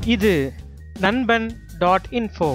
இது நண்பன் dot info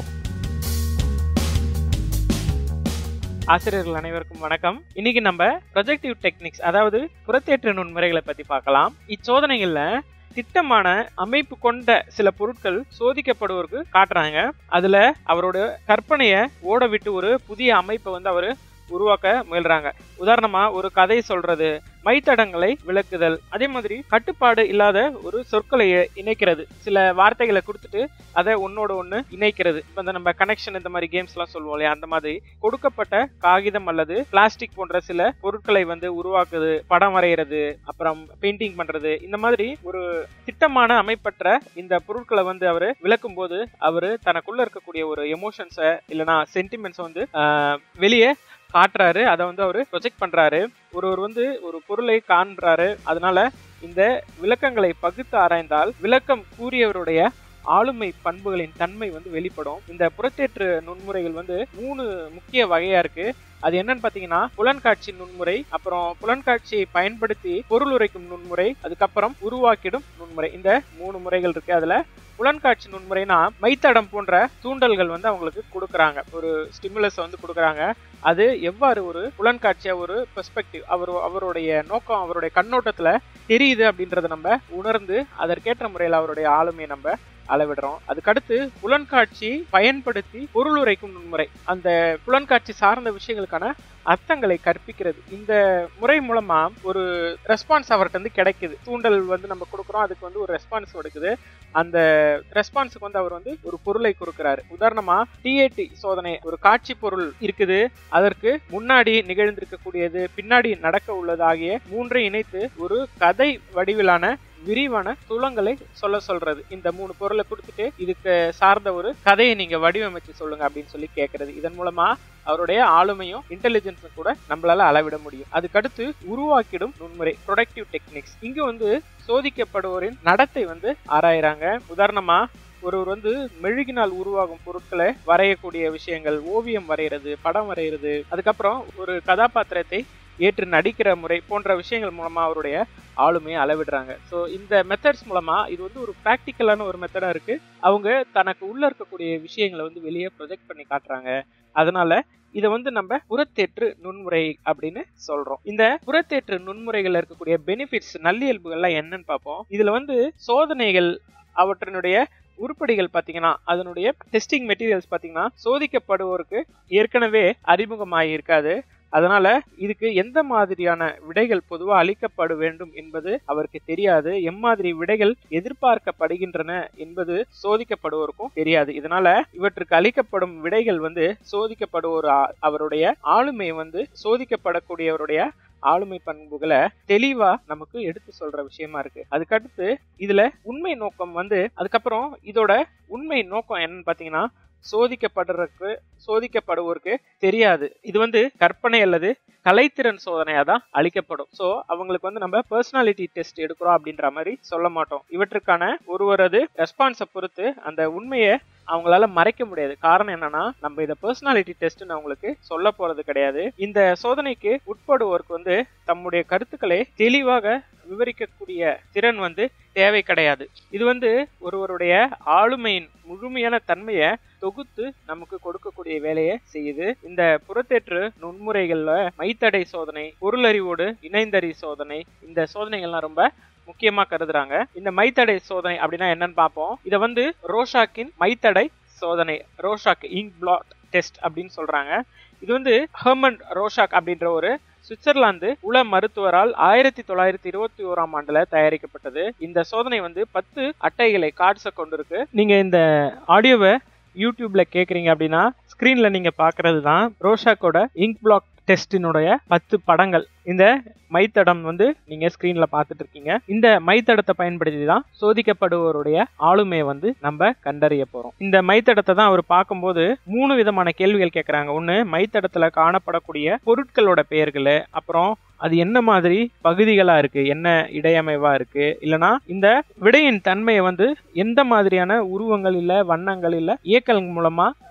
ஆசிரியர்கள் அனைவருக்கும் வணக்கம் இன்னைக்கு நம்ம ப்ரொஜெக்டிவ் டெக்னிக்ஸ் அதாவது புறத்தேற்று நுண்முறைகளை பத்தி பார்க்கலாம் இச்சோதனைகள்ல திட்டமான அமைப்பு கொண்ட சில பொருட்கள் சோதிக்கப்படுவோருக்கு காட்டுறாங்க அதுல அவரோட கற்பனையை ஓட விட்டு ஒரு புதிய அமைப்பை வந்து அவர் உருவாக்க முயல்றாங்க உதாரணமா ஒரு கதை சொல்றது மைத்தடங்களை விளக்குதல் அதே மாதிரி கட்டுப்பாடு இல்லாத ஒரு சொற்களை இணைக்கிறது சில வார்த்தைகளை கொடுத்துட்டு அதை ஒன்னோட ஒன்று இணைக்கிறது இப்போ இந்த நம்ம கனெக்ஷன் இந்த மாதிரி கேம்ஸ் எல்லாம் சொல்லுவோம் இல்லையா அந்த மாதிரி கொடுக்கப்பட்ட காகிதம் அல்லது பிளாஸ்டிக் போன்ற சில பொருட்களை வந்து உருவாக்குது படம் வரைகிறது அப்புறம் பெயிண்டிங் பண்றது இந்த மாதிரி ஒரு திட்டமான அமைப்பற்ற இந்த பொருட்களை வந்து அவர் விளக்கும் போது அவர் தனக்குள்ள இருக்கக்கூடிய ஒரு எமோஷன்ஸை இல்லைன்னா சென்டிமெண்ட்ஸை வந்து ஆஹ், வெளியே காட்டுறாரு அதை வந்து அவர் ப்ரொஜெக்ட் பண்றாரு ஒருவர் வந்து ஒரு பொருளை காண்றாரு அதனால இந்த விளக்கங்களை பகுத்து ஆராய்ந்தால் விளக்கம் கூறியவருடைய ஆளுமை பண்புகளின் தன்மை வந்து வெளிப்படும் இந்த புறத்தேற்று நுண்முறைகள் வந்து மூணு முக்கிய வகையா இருக்கு அது என்னன்னு பாத்தீங்கன்னா புலன்காட்சி நுண்முறை அப்புறம் புலன்காட்சியை பயன்படுத்தி பொருள் உரைக்கும் நுண்முறை அதுக்கப்புறம் உருவாக்கிடும் நுண்முறை இந்த மூணு முறைகள் இருக்கு அதுல புலன்காட்சி நுண்முறைனா மைத்தடம் போன்ற தூண்டல்கள் வந்து அவங்களுக்கு கொடுக்குறாங்க ஒரு ஸ்டிமுலஸ் வந்து கொடுக்குறாங்க அது எவ்வாறு ஒரு புலன்காட்சியா ஒரு பெர்ஸ்பெக்டிவ் அவர் அவருடைய நோக்கம் அவருடைய கண்ணோட்டத்துல தெரியுது அப்படின்றத நம்ம உணர்ந்து அதற்கேற்ற முறையில் அவருடைய ஆளுமையை நம்ம அளவிடுறோம் அதுக்கடுத்து புலன்காட்சி பயன்படுத்தி பொருள் உரைக்கும் நுண்முறை அந்த புலன்காட்சி சார்ந்த விஷயங்களுக்கான அர்த்தங்களை கற்பிக்கிறது இந்த முறை மூலமா ஒரு ரெஸ்பான்ஸ் அவர்கிட்ட இருந்து கிடைக்குது தூண்டல் வந்து நம்ம கொடுக்குறோம் அதுக்கு வந்து ஒரு ரெஸ்பான்ஸ் கொடுக்குது அந்த ரெஸ்பான்ஸுக்கு வந்து அவர் வந்து ஒரு பொருளை கொடுக்கிறாரு உதாரணமா டிஏடி சோதனை ஒரு காட்சி பொருள் இருக்குது அதற்கு முன்னாடி நிகழ்ந்திருக்கக்கூடியது பின்னாடி நடக்க உள்ளது ஆகிய மூன்றை இணைத்து ஒரு கதை வடிவிலான விரிவான துளங்களை சொல்ல சொல்றது இந்த மூணு பொருளை கொடுத்துட்டு இதுக்கு சார்ந்த ஒரு கதையை நீங்க வடிவமைச்சு சொல்லுங்க அப்படின்னு சொல்லி கேட்கறது இதன் மூலமா அவருடைய ஆளுமையும் இன்டெலிஜென்ஸும் கூட நம்மளால அளவிட முடியும் அதுக்கடுத்து உருவாக்கிடும் நுண்முறை ப்ரொடக்டிவ் டெக்னிக்ஸ் இங்க வந்து சோதிக்கப்படுவோரின் நடத்தை வந்து ஆராயிறாங்க உதாரணமா ஒருவர் வந்து மெழுகினால் உருவாகும் பொருட்களை வரையக்கூடிய விஷயங்கள் ஓவியம் வரைகிறது படம் வரைகிறது அதுக்கப்புறம் ஒரு கதாபாத்திரத்தை ஏற்று நடிக்கிற முறை போன்ற விஷயங்கள் மூலமா அவருடைய ஆளுமையை அளவிடுறாங்க ஸோ இந்த மெத்தட்ஸ் மூலமா இது வந்து ஒரு ப்ராக்டிக்கலான ஒரு மெத்தடா இருக்கு அவங்க தனக்கு உள்ள இருக்கக்கூடிய விஷயங்களை வந்து வெளியே ப்ரொஜெக்ட் பண்ணி காட்டுறாங்க அதனால இதை வந்து நம்ம புறத்தேற்று நுண்முறை அப்படின்னு சொல்றோம் இந்த புறத்தேற்று நுண்முறைகள்ல இருக்கக்கூடிய பெனிஃபிட்ஸ் நல்லியல்புகள்லாம் என்னன்னு பார்ப்போம் இதுல வந்து சோதனைகள் அவற்றினுடைய உருப்படிகள் பார்த்தீங்கன்னா அதனுடைய டெஸ்டிங் மெட்டீரியல்ஸ் பார்த்தீங்கன்னா சோதிக்கப்படுவோருக்கு ஏற்கனவே அறிமுகமாகி இருக்காது அதனால இதுக்கு எந்த மாதிரியான விடைகள் பொதுவாக அளிக்கப்பட வேண்டும் என்பது அவருக்கு தெரியாது எம்மாதிரி விடைகள் எதிர்பார்க்கப்படுகின்றன என்பது சோதிக்கப்படுவோருக்கும் தெரியாது இதனால இவற்றுக்கு அளிக்கப்படும் விடைகள் வந்து சோதிக்கப்படுவோர் ஆ- அவருடைய ஆளுமை வந்து சோதிக்கப்படக்கூடியவருடைய ஆளுமை பண்புகளை தெளிவா நமக்கு எடுத்து சொல்ற விஷயமா இருக்கு அதுக்கடுத்து இதுல உண்மை நோக்கம் வந்து அதுக்கப்புறம் இதோட உண்மை நோக்கம் என்னன்னு பாத்தீங்கன்னா சோதிக்கப்படுறதுக்கு சோதிக்கப்படுவோருக்கு தெரியாது இது வந்து கற்பனை அல்லது கலைத்திறன் சோதனையா தான் அளிக்கப்படும் சோ அவங்களுக்கு வந்து நம்ம பர்சனாலிட்டி டெஸ்ட் எடுக்கிறோம் அப்படின்ற மாதிரி சொல்ல மாட்டோம் இவற்றுக்கான ஒருவரது ரெஸ்பான்ஸை பொறுத்து அந்த உண்மையை அவங்களால மறைக்க முடியாது காரணம் என்னன்னா நம்ம இதை பர்சனாலிட்டி டெஸ்ட்னு அவங்களுக்கு சொல்ல போறது கிடையாது இந்த சோதனைக்கு உட்படுவோருக்கு வந்து தம்முடைய கருத்துக்களை தெளிவாக விவரிக்கக்கூடிய திறன் வந்து தேவை கிடையாது இது வந்து ஒருவருடைய ஆளுமையின் முழுமையான தன்மையை தொகுத்து நமக்கு கொடுக்கக்கூடிய வேலையை செய்யுது இந்த புறத்தேற்று நுண்முறைகள்ல மைத்தடை சோதனை பொருளறிவோடு இணைந்தறி சோதனை இந்த சோதனைகள்லாம் ரொம்ப முக்கியமா கருதுறாங்க இந்த மைத்தடை சோதனை அப்படின்னா என்னன்னு பார்ப்போம் இதை வந்து ரோஷாக்கின் மைத்தடை சோதனை ரோஷாக் இங்க் பிளாட் டெஸ்ட் அப்படின்னு சொல்றாங்க இது வந்து ஹெர்மன் ரோஷாக் அப்படின்ற ஒரு சுவிட்சர்லாந்து உள மருத்துவரால் ஆயிரத்தி தொள்ளாயிரத்தி இருபத்தி ஓராம் ஆண்டுல தயாரிக்கப்பட்டது இந்த சோதனை வந்து பத்து அட்டைகளை கார்ட்ஸை கொண்டிருக்கு நீங்க இந்த ஆடியோவை யூடியூப்ல கேக்குறீங்க அப்படின்னா ஸ்கிரீன்ல நீங்க பாக்குறது தான் ரோஷாக்கோட இங்க் பிளாக் டெஸ்டினுடைய பத்து படங்கள் இந்த மைத்தடம் வந்து நீங்க ஸ்கிரீன்ல பார்த்துட்டு இருக்கீங்க இந்த மைத்தடத்தை பயன்படுத்தி தான் சோதிக்கப்படுவோருடைய ஆளுமையை வந்து நம்ம கண்டறிய போறோம் இந்த மைத்தடத்தை தான் அவர் பார்க்கும்போது மூணு விதமான கேள்விகள் கேட்கறாங்க ஒண்ணு மைத்தடத்துல காணப்படக்கூடிய பொருட்களோட பெயர்கள் அப்புறம் அது என்ன மாதிரி பகுதிகளா இருக்கு என்ன இடையமைவா இருக்கு இல்லனா இந்த விடையின் தன்மையை வந்து எந்த மாதிரியான உருவங்கள் இல்ல வண்ணங்கள் இல்ல இயக்கல் மூலமா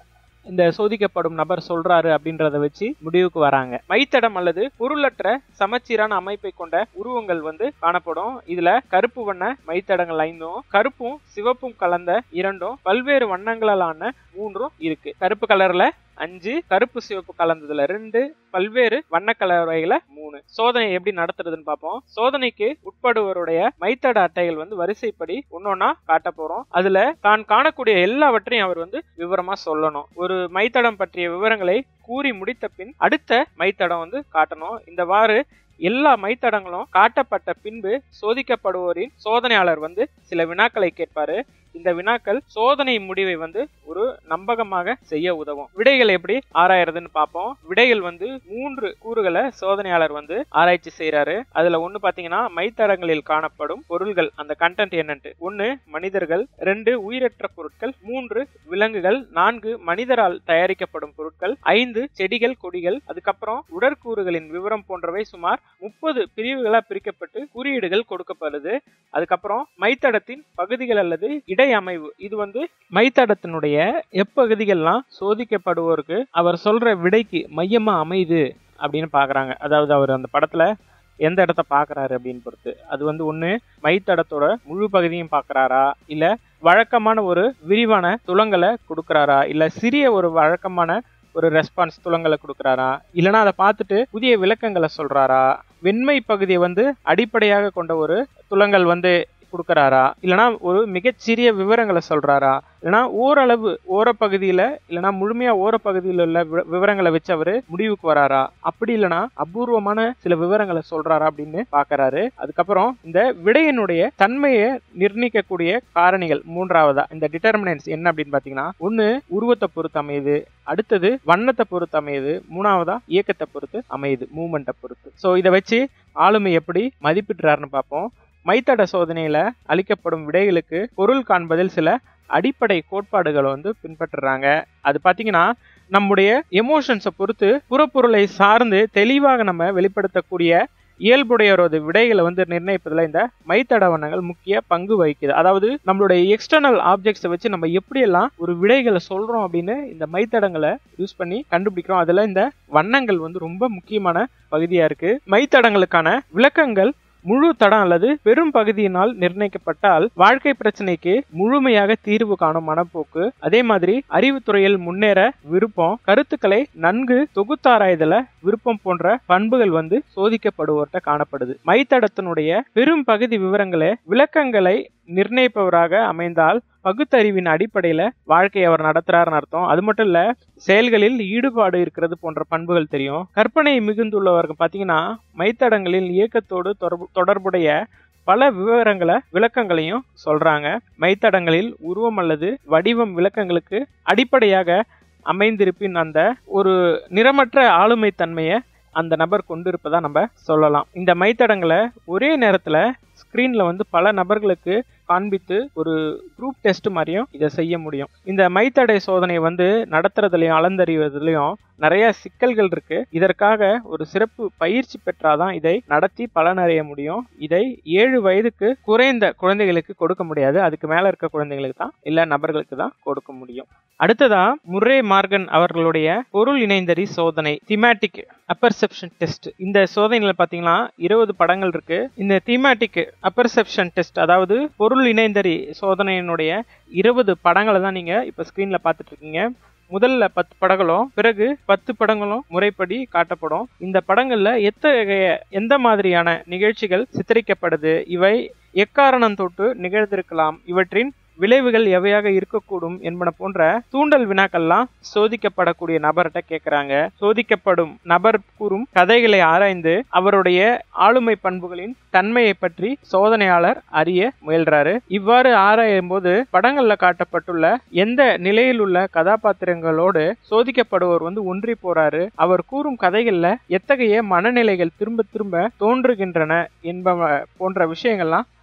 இந்த சோதிக்கப்படும் நபர் சொல்றாரு அப்படின்றத வச்சு முடிவுக்கு வராங்க மைத்தடம் அல்லது பொருளற்ற சமச்சீரான அமைப்பை கொண்ட உருவங்கள் வந்து காணப்படும் இதுல கருப்பு வண்ண மைத்தடங்கள் ஐந்தும் கருப்பும் சிவப்பும் கலந்த இரண்டும் பல்வேறு வண்ணங்களான மூன்றும் இருக்கு கருப்பு கலர்ல அஞ்சு கருப்பு சிவப்பு கலந்ததுல ரெண்டு பல்வேறு வண்ண கலவைகள மூணு சோதனை எப்படி நடத்துறதுன்னு பார்ப்போம் சோதனைக்கு உட்படுவருடைய மைத்தட அட்டைகள் வந்து வரிசைப்படி ஒன்னொன்னா காட்ட போறோம் அதுல தான் காணக்கூடிய எல்லாவற்றையும் அவர் வந்து விவரமா சொல்லணும் ஒரு மைத்தடம் பற்றிய விவரங்களை கூறி முடித்த பின் அடுத்த மைத்தடம் வந்து காட்டணும் இந்தவாறு எல்லா மைத்தடங்களும் காட்டப்பட்ட பின்பு சோதிக்கப்படுவோரின் சோதனையாளர் வந்து சில வினாக்களை கேட்பாரு இந்த வினாக்கள் சோதனை முடிவை வந்து ஒரு நம்பகமாக செய்ய உதவும் விடைகள் எப்படி ஆராயறதுன்னு பார்ப்போம் விடைகள் வந்து மூன்று கூறுகளை சோதனையாளர் வந்து ஆராய்ச்சி செய்யறாரு அதுல ஒண்ணு பாத்தீங்கன்னா மைத்தடங்களில் காணப்படும் பொருள்கள் அந்த கண்டென்ட் என்னன்ட்டு ஒண்ணு மனிதர்கள் ரெண்டு உயிரற்ற பொருட்கள் மூன்று விலங்குகள் நான்கு மனிதரால் தயாரிக்கப்படும் பொருட்கள் ஐந்து செடிகள் கொடிகள் அதுக்கப்புறம் உடற்கூறுகளின் விவரம் போன்றவை சுமார் முப்பது பிரிவுகளா பிரிக்கப்பட்டு குறியீடுகள் கொடுக்கப்படுது அதுக்கப்புறம் மைத்தடத்தின் பகுதிகள் அல்லது இடை அமைவு இது வந்து மைத்தடத்தினுடைய எப்பகுதிகள்லாம் சோதிக்கப்படுவோருக்கு அவர் சொல்ற விடைக்கு மையமா அமையுது அப்படின்னு பாக்குறாங்க அதாவது அவர் அந்த படத்துல எந்த இடத்த பாக்குறாரு அப்படின்னு பொறுத்து அது வந்து ஒண்ணு மைத்தடத்தோட முழு பகுதியும் பாக்குறாரா இல்ல வழக்கமான ஒரு விரிவான துளங்களை கொடுக்கறாரா இல்ல சிறிய ஒரு வழக்கமான ஒரு ரெஸ்பான்ஸ் துளங்களை கொடுக்கறாரா இல்லனா அதை பார்த்துட்டு புதிய விளக்கங்களை சொல்றாரா வெண்மை பகுதியை வந்து அடிப்படையாக கொண்ட ஒரு துளங்கள் வந்து கொடுக்கறாரா இல்லனா ஒரு மிகச்சிறிய விவரங்களை சொல்றாரா இல்லனா ஓரளவு ஓரப்பகுதியில இல்லனா முழுமையா ஓரப்பகுதியில உள்ள வி- விவரங்களை வச்சு அவரு முடிவுக்கு வராரா அப்படி இல்லனா அபூர்வமான சில விவரங்களை சொல்றாரா அப்படின்னு பாக்குறாரு அதுக்கப்புறம் இந்த விடையினுடைய தன்மையை நிர்ணயிக்கக்கூடிய காரணிகள் மூன்றாவதா இந்த டிட்டர்மினன்ஸ் என்ன அப்படின்னு பாத்தீங்கன்னா ஒண்ணு உருவத்தை பொறுத்து அமையுது அடுத்தது வண்ணத்தை பொறுத்து அமையுது மூணாவதா இயக்கத்தை பொறுத்து அமையுது மூமெண்ட்டை பொறுத்து சோ இதை வச்சு ஆளுமை எப்படி மதிப்பிடுறாருன்னு பார்ப்போம் மைத்தட சோதனையில அளிக்கப்படும் விடைகளுக்கு பொருள் காண்பதில் சில அடிப்படை கோட்பாடுகளை வந்து பின்பற்றுறாங்க அது பாத்தீங்கன்னா நம்முடைய எமோஷன்ஸை பொறுத்து புறப்பொருளை சார்ந்து தெளிவாக நம்ம வெளிப்படுத்தக்கூடிய இயல்புடையவரது விடைகளை வந்து நிர்ணயிப்பதுல இந்த மைத்தட வண்ணங்கள் முக்கிய பங்கு வகிக்குது அதாவது நம்மளுடைய எக்ஸ்டர்னல் ஆப்ஜெக்ட்ஸை வச்சு நம்ம எப்படியெல்லாம் ஒரு விடைகளை சொல்றோம் அப்படின்னு இந்த மைத்தடங்களை யூஸ் பண்ணி கண்டுபிடிக்கிறோம் அதுல இந்த வண்ணங்கள் வந்து ரொம்ப முக்கியமான பகுதியா இருக்கு மைத்தடங்களுக்கான விளக்கங்கள் முழு தடம் அல்லது பெரும் பகுதியினால் நிர்ணயிக்கப்பட்டால் வாழ்க்கை பிரச்சனைக்கு முழுமையாக தீர்வு காணும் மனப்போக்கு அதே மாதிரி அறிவுத்துறையில் முன்னேற விருப்பம் கருத்துக்களை நன்கு தொகுத்தாராய்தல விருப்பம் போன்ற பண்புகள் வந்து சோதிக்கப்படுவோர்கிட்ட காணப்படுது மைத்தடத்தினுடைய பெரும் பகுதி விவரங்களை விளக்கங்களை நிர்ணயிப்பவராக அமைந்தால் பகுத்தறிவின் அடிப்படையில வாழ்க்கையை அவர் நடத்துறாருன்னு அர்த்தம் அது மட்டும் இல்ல செயல்களில் ஈடுபாடு இருக்கிறது போன்ற பண்புகள் தெரியும் கற்பனை மிகுந்துள்ளவர்கள் பாத்தீங்கன்னா மைத்தடங்களில் இயக்கத்தோடு தொடர்பு- தொடர்புடைய பல விவரங்களை விளக்கங்களையும் சொல்றாங்க மைத்தடங்களில் உருவம் அல்லது வடிவம் விளக்கங்களுக்கு அடிப்படையாக அமைந்திருப்பின் அந்த ஒரு நிறமற்ற ஆளுமை தன்மையை அந்த நபர் கொண்டிருப்பதா நம்ம சொல்லலாம் இந்த மைத்தடங்களை ஒரே நேரத்துல ஸ்கிரீன்ல வந்து பல நபர்களுக்கு காண்பித்து ஒரு குரூப் டெஸ்ட் மாதிரியும் இதை செய்ய முடியும் இந்த மைத்தடை சோதனையை வந்து நடத்துறதுலயும் அளந்தறிவதுலயும் நிறைய சிக்கல்கள் இருக்கு இதற்காக ஒரு சிறப்பு பயிற்சி பெற்றாதான் இதை நடத்தி பலனடைய முடியும் இதை ஏழு வயதுக்கு குறைந்த குழந்தைகளுக்கு கொடுக்க முடியாது அதுக்கு மேல இருக்க குழந்தைகளுக்கு தான் இல்ல நபர்களுக்கு தான் கொடுக்க முடியும் அடுத்ததா முர்ரே மார்கன் அவர்களுடைய பொருள் இணைந்தறி சோதனை திமேட்டிக் அப்பர்செப்ஷன் டெஸ்ட் இந்த சோதனையில பாத்தீங்கன்னா இருபது படங்கள் இருக்கு இந்த திமேட்டிக் அப்பர்செப்ஷன் டெஸ்ட் அதாவது பொருள் இணைந்தறி சோதனையினுடைய இருபது படங்களை தான் நீங்க இப்ப ஸ்கிரீன்ல பார்த்துட்டு இருக்கீங்க முதல்ல பத்து படங்களும் பிறகு பத்து படங்களும் முறைப்படி காட்டப்படும் இந்த படங்கள்ல எத்தகைய எந்த மாதிரியான நிகழ்ச்சிகள் சித்தரிக்கப்படுது இவை எக்காரணம் தொட்டு நிகழ்ந்திருக்கலாம் இவற்றின் விளைவுகள் எவையாக இருக்கக்கூடும் என்பன போன்ற தூண்டல் வினாக்கள்லாம் சோதிக்கப்படக்கூடிய நபர்கிட்ட கேட்கறாங்க சோதிக்கப்படும் நபர் கூறும் கதைகளை ஆராய்ந்து அவருடைய ஆளுமை பண்புகளின் தன்மையை பற்றி சோதனையாளர் அறிய முயல்றாரு இவ்வாறு ஆராயும் போது படங்கள்ல காட்டப்பட்டுள்ள எந்த நிலையில் உள்ள கதாபாத்திரங்களோடு சோதிக்கப்படுவோர் வந்து ஒன்றி போறாரு அவர் கூறும் கதைகள்ல எத்தகைய மனநிலைகள் திரும்ப திரும்ப தோன்றுகின்றன என்பன போன்ற விஷயங்கள்லாம்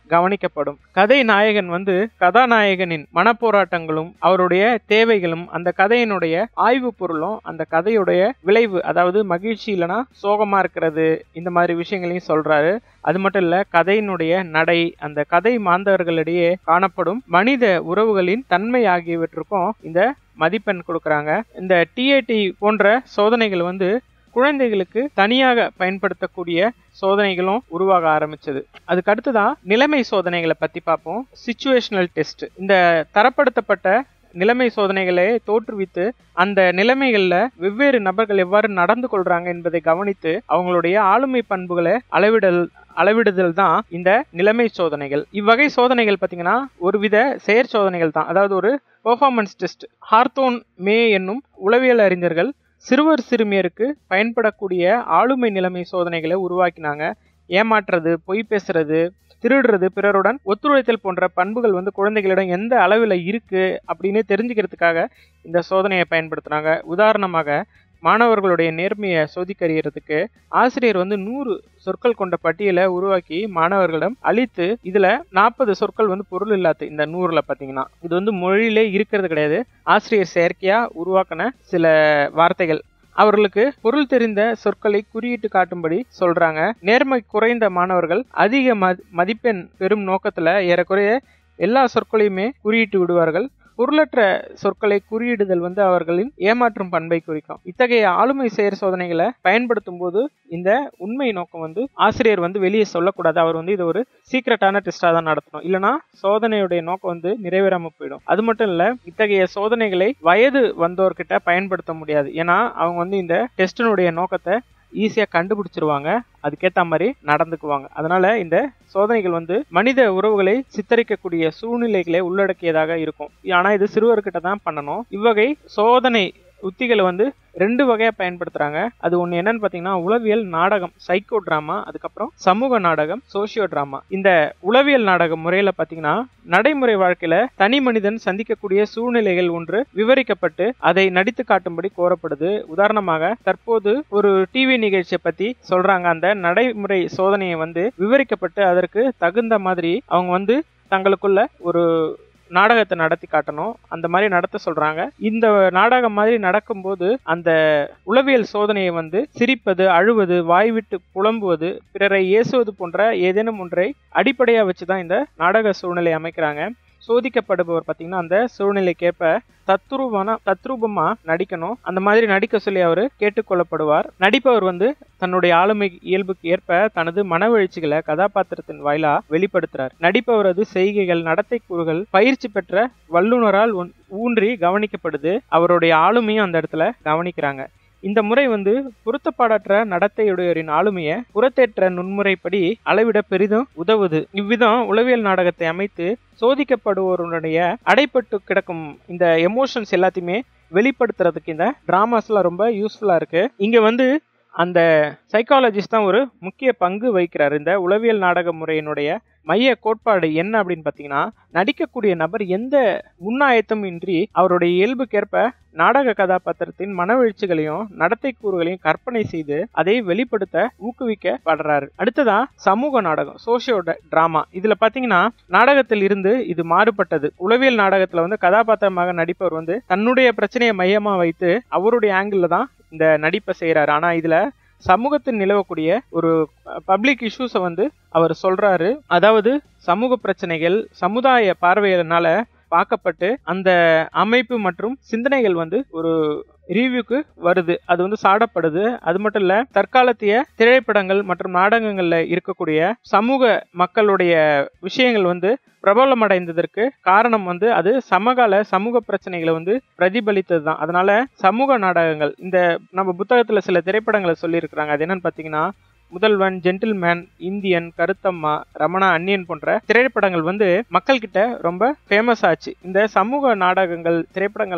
கவனிக்கப்படும் கதை நாயகன் வந்து கதாநாயகனின் மனப்போராட்டங்களும் அவருடைய தேவைகளும் அந்த கதையினுடைய ஆய்வு பொருளும் அந்த கதையுடைய விளைவு அதாவது மகிழ்ச்சி இல்லைன்னா சோகமா இருக்கிறது இந்த மாதிரி விஷயங்களையும் சொல்றாரு அது மட்டும் இல்ல கதையினுடைய நடை அந்த கதை மாந்தவர்களிடையே காணப்படும் மனித உறவுகளின் தன்மை ஆகியவற்றுக்கும் இந்த மதிப்பெண் கொடுக்கறாங்க இந்த டிஏடி போன்ற சோதனைகள் வந்து குழந்தைகளுக்கு தனியாக பயன்படுத்தக்கூடிய சோதனைகளும் உருவாக ஆரம்பிச்சது அதுக்கு அடுத்துதான் நிலைமை சோதனைகளை பத்தி பார்ப்போம் சிச்சுவேஷனல் டெஸ்ட் இந்த தரப்படுத்தப்பட்ட நிலைமை சோதனைகளை தோற்றுவித்து அந்த நிலைமைகள்ல வெவ்வேறு நபர்கள் எவ்வாறு நடந்து கொள்றாங்க என்பதை கவனித்து அவங்களுடைய ஆளுமை பண்புகளை அளவிடல் அளவிடுதல் தான் இந்த நிலைமை சோதனைகள் இவ்வகை சோதனைகள் பார்த்தீங்கன்னா ஒருவித செயற் சோதனைகள் தான் அதாவது ஒரு பெர்ஃபார்மன்ஸ் டெஸ்ட் ஹார்த்தோன் மே என்னும் உளவியல் அறிஞர்கள் சிறுவர் சிறுமியருக்கு பயன்படக்கூடிய ஆளுமை நிலைமை சோதனைகளை உருவாக்கினாங்க ஏமாற்றுறது பொய் பேசுறது திருடுறது பிறருடன் ஒத்துழைத்தல் போன்ற பண்புகள் வந்து குழந்தைகளிடம் எந்த அளவில் இருக்கு அப்படின்னு தெரிஞ்சுக்கிறதுக்காக இந்த சோதனையை பயன்படுத்துனாங்க உதாரணமாக மாணவர்களுடைய நேர்மையை சோதிக்கறியறதுக்கு ஆசிரியர் வந்து நூறு சொற்கள் கொண்ட பட்டியலை உருவாக்கி மாணவர்களிடம் அளித்து இதுல நாற்பது சொற்கள் வந்து பொருள் இல்லாத இந்த நூறுல பாத்தீங்கன்னா இது வந்து மொழியிலே இருக்கிறது கிடையாது ஆசிரியர் செயற்கையா உருவாக்கின சில வார்த்தைகள் அவர்களுக்கு பொருள் தெரிந்த சொற்களை குறியிட்டு காட்டும்படி சொல்றாங்க நேர்மை குறைந்த மாணவர்கள் அதிக மதிப்பெண் பெறும் நோக்கத்துல ஏறக்குறைய எல்லா சொற்களையுமே குறியிட்டு விடுவார்கள் பொருளற்ற சொற்களை குறியிடுதல் வந்து அவர்களின் ஏமாற்றும் பண்பை குறிக்கும் இத்தகைய ஆளுமை செயற் சோதனைகளை பயன்படுத்தும் போது இந்த உண்மை நோக்கம் வந்து ஆசிரியர் வந்து வெளியே சொல்லக்கூடாது அவர் வந்து இது ஒரு சீக்கிரட்டான டெஸ்டா தான் நடத்தணும் இல்லைன்னா சோதனையுடைய நோக்கம் வந்து நிறைவேறாம போயிடும் அது மட்டும் இல்ல இத்தகைய சோதனைகளை வயது வந்தோர்கிட்ட பயன்படுத்த முடியாது ஏன்னா அவங்க வந்து இந்த டெஸ்டினுடைய நோக்கத்தை ஈஸியாக கண்டுபிடிச்சிருவாங்க அதுக்கேற்ற மாதிரி நடந்துக்குவாங்க அதனால இந்த சோதனைகள் வந்து மனித உறவுகளை சித்தரிக்கக்கூடிய சூழ்நிலைகளை உள்ளடக்கியதாக இருக்கும் ஆனா இது சிறுவர்கிட்ட தான் பண்ணணும் இவ்வகை சோதனை உத்திகளை வந்து ரெண்டு வகையா பயன்படுத்துறாங்க அது ஒண்ணு என்னன்னு பாத்தீங்கன்னா உளவியல் நாடகம் சைக்கோ டிராமா அதுக்கப்புறம் சமூக நாடகம் சோசியோ டிராமா இந்த உளவியல் நாடக முறையில பாத்தீங்கன்னா நடைமுறை வாழ்க்கையில தனி மனிதன் சந்திக்கக்கூடிய சூழ்நிலைகள் ஒன்று விவரிக்கப்பட்டு அதை நடித்து காட்டும்படி கோரப்படுது உதாரணமாக தற்போது ஒரு டிவி நிகழ்ச்சியை பத்தி சொல்றாங்க அந்த நடைமுறை சோதனையை வந்து விவரிக்கப்பட்டு அதற்கு தகுந்த மாதிரி அவங்க வந்து தங்களுக்குள்ள ஒரு நாடகத்தை நடத்தி காட்டணும் அந்த மாதிரி நடத்த சொல்றாங்க இந்த நாடகம் மாதிரி நடக்கும்போது அந்த உளவியல் சோதனையை வந்து சிரிப்பது அழுவது வாய்விட்டு புலம்புவது பிறரை ஏசுவது போன்ற ஏதேனும் ஒன்றை அடிப்படையா வச்சுதான் இந்த நாடக சூழ்நிலை அமைக்கிறாங்க சோதிக்கப்படுபவர் பார்த்தீங்கன்னா அந்த சூழ்நிலைக்கேற்ப தத்ரூபமான தத்ரூபமா நடிக்கணும் அந்த மாதிரி நடிக்க சொல்லி அவர் கேட்டுக்கொள்ளப்படுவார் நடிப்பவர் வந்து தன்னுடைய ஆளுமை இயல்புக்கு ஏற்ப தனது மனவெழுச்சிகளை கதாபாத்திரத்தின் வாயிலா வெளிப்படுத்துறார் நடிப்பவரது செய்கைகள் நடத்தை கூறுகள் பயிற்சி பெற்ற வல்லுநரால் ஊன்றி கவனிக்கப்படுது அவருடைய ஆளுமையும் அந்த இடத்துல கவனிக்கிறாங்க இந்த முறை வந்து பொருத்தப்பாடற்ற நடத்தையுடையோரின் ஆளுமையை புறத்தேற்ற நுண்முறைப்படி அளவிட பெரிதும் உதவுது இவ்விதம் உளவியல் நாடகத்தை அமைத்து சோதிக்கப்படுவோருடைய அடைப்பட்டு கிடக்கும் இந்த எமோஷன்ஸ் எல்லாத்தையுமே வெளிப்படுத்துறதுக்கு இந்த டிராமாஸ்லாம் ரொம்ப யூஸ்ஃபுல்லா இருக்கு இங்க வந்து அந்த சைக்காலஜிஸ்ட் தான் ஒரு முக்கிய பங்கு வகிக்கிறார் இந்த உளவியல் நாடக முறையினுடைய மைய கோட்பாடு என்ன அப்படின்னு பார்த்தீங்கன்னா நடிக்கக்கூடிய நபர் எந்த முன்னாயத்தம் இன்றி அவருடைய இயல்புக்கேற்ப நாடக கதாபாத்திரத்தின் மனவெழுச்சிகளையும் நடத்தை கூறுகளையும் கற்பனை செய்து அதை வெளிப்படுத்த ஊக்குவிக்கப்படுறாரு அடுத்ததா சமூக நாடகம் சோசியோ டிராமா இதுல பாத்தீங்கன்னா நாடகத்தில் இருந்து இது மாறுபட்டது உளவியல் நாடகத்துல வந்து கதாபாத்திரமாக நடிப்பவர் வந்து தன்னுடைய பிரச்சனையை மையமா வைத்து அவருடைய ஆங்கிள் தான் இந்த நடிப்பை செய்யறாரு ஆனா இதுல சமூகத்தில் நிலவக்கூடிய ஒரு பப்ளிக் இஷ்யூஸை வந்து அவர் சொல்றாரு அதாவது சமூக பிரச்சனைகள் சமுதாய பார்வையினால பார்க்கப்பட்டு அந்த அமைப்பு மற்றும் சிந்தனைகள் வந்து ஒரு ரிவ்யூக்கு வருது அது வந்து சாடப்படுது அது மட்டும் இல்ல தற்காலத்திய திரைப்படங்கள் மற்றும் நாடகங்கள்ல இருக்கக்கூடிய சமூக மக்களுடைய விஷயங்கள் வந்து பிரபலமடைந்ததற்கு காரணம் வந்து அது சமகால சமூக பிரச்சனைகளை வந்து பிரதிபலித்தது தான் அதனால சமூக நாடகங்கள் இந்த நம்ம புத்தகத்துல சில திரைப்படங்களை சொல்லியிருக்கிறாங்க அது என்னன்னு பாத்தீங்கன்னா முதல்வன் ஜென்டில்மேன் இந்தியன் கருத்தம்மா ரமணா அன்னியன் போன்ற திரைப்படங்கள் வந்து மக்கள் கிட்ட ரொம்ப ஃபேமஸ் ஆச்சு இந்த சமூக நாடகங்கள் திரைப்படங்கள்லாம்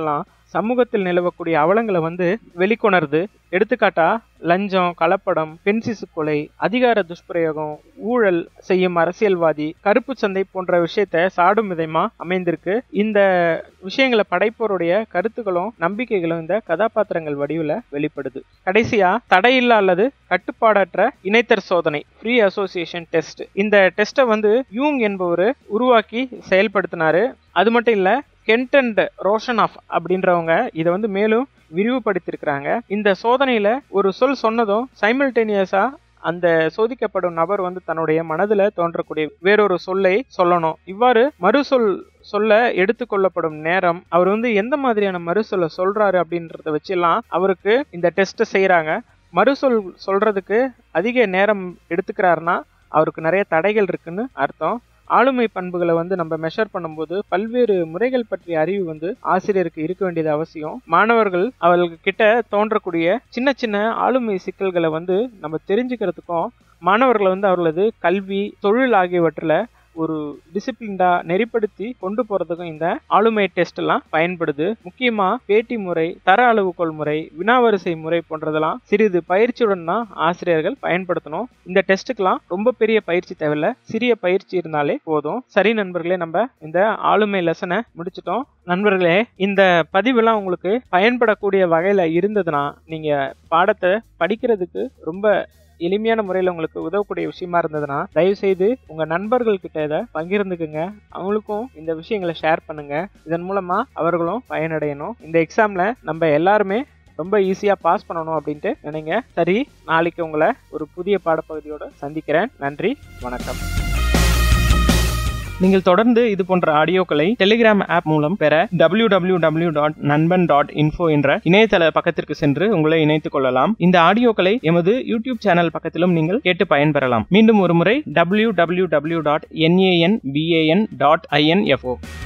சமூகத்தில் நிலவக்கூடிய அவலங்களை வந்து வெளிக்கொணருது எடுத்துக்காட்டா லஞ்சம் கலப்படம் பென்சிசு கொலை அதிகார துஷ்பிரயோகம் ஊழல் செய்யும் அரசியல்வாதி கருப்பு சந்தை போன்ற விஷயத்த சாடும் விதமா அமைந்திருக்கு இந்த விஷயங்களை படைப்போருடைய கருத்துக்களும் நம்பிக்கைகளும் இந்த கதாபாத்திரங்கள் வடிவில் வெளிப்படுது கடைசியா தடையில்லா அல்லது கட்டுப்பாடற்ற இணைத்தர் சோதனை ஃப்ரீ அசோசியேஷன் டெஸ்ட் இந்த டெஸ்ட்டை வந்து யூங் என்பவர் உருவாக்கி செயல்படுத்தினாரு அது மட்டும் இல்ல கென்டன்ட் ரோஷன் ஆஃப் அப்படின்றவங்க இதை வந்து மேலும் விரிவுபடுத்தியிருக்கிறாங்க இந்த சோதனையில ஒரு சொல் சொன்னதும் சைமல்டேனியஸா அந்த சோதிக்கப்படும் நபர் வந்து தன்னுடைய மனதுல தோன்றக்கூடிய வேறொரு சொல்லை சொல்லணும் இவ்வாறு மறுசொல் சொல்ல எடுத்துக்கொள்ளப்படும் நேரம் அவர் வந்து எந்த மாதிரியான மறுசொல்ல சொல்றாரு அப்படின்றத வச்செல்லாம் அவருக்கு இந்த டெஸ்ட் செய்யறாங்க மறுசொல் சொல்றதுக்கு அதிக நேரம் எடுத்துக்கிறாருன்னா அவருக்கு நிறைய தடைகள் இருக்குன்னு அர்த்தம் ஆளுமை பண்புகளை வந்து நம்ம மெஷர் பண்ணும்போது பல்வேறு முறைகள் பற்றிய அறிவு வந்து ஆசிரியருக்கு இருக்க வேண்டியது அவசியம் மாணவர்கள் அவர்கள் கிட்ட தோன்றக்கூடிய சின்ன சின்ன ஆளுமை சிக்கல்களை வந்து நம்ம தெரிஞ்சுக்கிறதுக்கும் மாணவர்களை வந்து அவர்களது கல்வி தொழில் ஆகியவற்றில் ஒரு டிசிப்ளின்டா நெறிப்படுத்தி கொண்டு போறதுக்கும் இந்த ஆளுமை டெஸ்ட் எல்லாம் பயன்படுது முக்கியமா பேட்டி முறை தர அளவுகோல் முறை வினாவரிசை முறை போன்றதெல்லாம் சிறிது பயிற்சியுடன் தான் ஆசிரியர்கள் பயன்படுத்தணும் இந்த டெஸ்ட்டுக்கெல்லாம் ரொம்ப பெரிய பயிற்சி தேவையில்ல சிறிய பயிற்சி இருந்தாலே போதும் சரி நண்பர்களே நம்ம இந்த ஆளுமை லெசனை முடிச்சிட்டோம் நண்பர்களே இந்த பதிவெல்லாம் உங்களுக்கு பயன்படக்கூடிய வகையில இருந்ததுன்னா நீங்க பாடத்தை படிக்கிறதுக்கு ரொம்ப எளிமையான முறையில் உங்களுக்கு உதவக்கூடிய விஷயமா இருந்ததுன்னா தயவு செய்து உங்க நண்பர்கள் கிட்ட இதை பகிர்ந்துக்குங்க அவங்களுக்கும் இந்த விஷயங்களை ஷேர் பண்ணுங்க இதன் மூலமா அவர்களும் பயனடையணும் இந்த எக்ஸாம்ல நம்ம எல்லாருமே ரொம்ப ஈஸியா பாஸ் பண்ணணும் அப்படின்ட்டு நினைங்க சரி நாளைக்கு உங்களை ஒரு புதிய பாடப்பகுதியோட சந்திக்கிறேன் நன்றி வணக்கம் நீங்கள் தொடர்ந்து இது போன்ற ஆடியோக்களை டெலிகிராம் ஆப் மூலம் பெற W W W dot Nanban dot info என்ற இணையதள பக்கத்திற்கு சென்று உங்களை இணைத்துக் கொள்ளலாம் இந்த ஆடியோக்களை எமது யூடியூப் சேனல் பக்கத்திலும் நீங்கள் கேட்டு பயன்பெறலாம் மீண்டும் ஒரு முறை W W W dot N A N B A N dot info